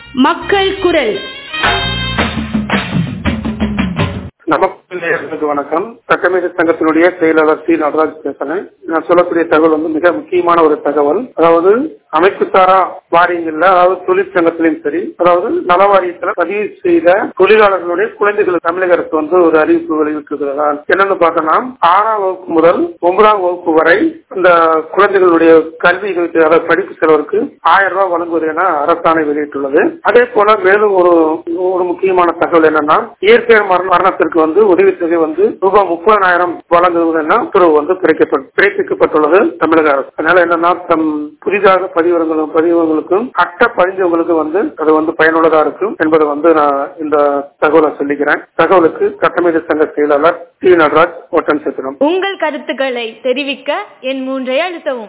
மக்கள் குரல் நமக்கு வணக்கம் சட்டமேத சங்கத்தினுடைய செயலாளர் சி நடராஜ் பேசுறேன் நான் சொல்லக்கூடிய தகவல் வந்து மிக முக்கியமான ஒரு தகவல் அதாவது அமைப்பு சாரா வாரியங்கள்ல அதாவது தொழிற்சங்கத்திலும் சரி அதாவது நல வாரியத்துல பதிவு செய்த தொழிலாளர்களுடைய குழந்தைகள் தமிழக அரசு வந்து ஒரு அறிவிப்பு வெளியிட்டிருக்கிறதா என்னன்னு பார்த்தோம்னா ஆறாம் வகுப்பு முதல் ஒன்பதாம் வகுப்பு வரை இந்த குழந்தைகளுடைய கல்வி அதாவது படிப்பு செலவிற்கு ஆயிரம் ரூபாய் வழங்குவது என அரசாணை வெளியிட்டுள்ளது அதே போல மேலும் ஒரு ஒரு முக்கியமான தகவல் என்னன்னா இயற்கை மரண- மரணத்திற்கு வந்து உதவித்தொகை வந்து ரூபாய் முப்பதாயிரம் வழங்குவது என உத்தரவு வந்து பிறக்கப்பட்டு- பிறப்பிக்கப்பட்டுள்ளது தமிழக அரசு அதனால என்னன்னா தம் புதிதாக பதிவர்களும் பதிவங்களுக்கும் அட்ட பதிஞ்சவங்களுக்கு வந்து அது வந்து பயனுள்ளதா இருக்கும் என்பதை வந்து நான் இந்த தகவலை சொல்லிக்கிறேன் தகவலுக்கு சட்டமேத சங்க செயலாளர் டி நடராஜ் ஒட்டன் சேத்திரம் உங்கள் கருத்துக்களை தெரிவிக்க என் மூன்றை அழுத்தவும்